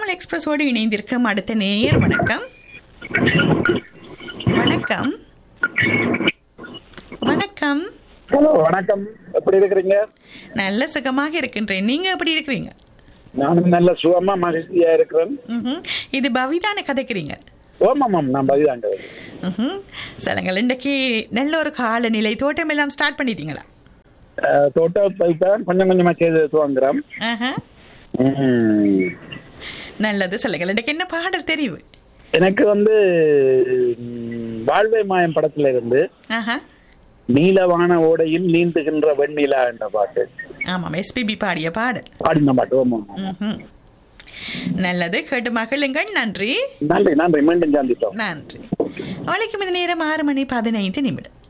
தமிழ் எக்ஸ்பிரஸோடு இணைந்திருக்கும் அடுத்த நேயர் வணக்கம் வணக்கம் வணக்கம் ஹலோ வணக்கம் எப்படி இருக்கிறீங்க நல்ல சுகமாக இருக்கின்றேன் நீங்க எப்படி இருக்கிறீங்க நானும் நல்ல சுகமா மகிழ்ச்சியா இருக்கிறேன் ம்ஹும். இது பவிதான கதைக்கிறீங்க ஓமாமாம் நான் பதிலாங்க ம்ஹும். சொல்லுங்கள் இன்றைக்கு நல்ல ஒரு காலநிலை தோட்டம் எல்லாம் ஸ்டார்ட் பண்ணிட்டீங்களா தோட்டத்தை இப்பதான் கொஞ்சம் கொஞ்சமா செய்து துவங்குறோம் ஆஹா. ம். நல்லது சொல்லுங்கள் இன்றைக்கு என்ன பாடல் தெரிவு எனக்கு வந்து ம், வாழ்வை மாயம் படத்துல இருந்து ஆஹா நீலவான ஓடையில் நீந்துகின்ற வெண்ணிலா என்ற பாட்டு ஆமாம் எஸ்பிபி பாடிய பாடல் பாடின பாட்டு ஓமாம் ம்ஹும். நல்லது கேட்டு மகிழுங்கள் நன்றி நன்றி நன்றி மீண்டும் சந்திப்போம் நன்றி அவளைக்கும் இது நேரம் ஆறு மணி பதினைந்து நிமிடம்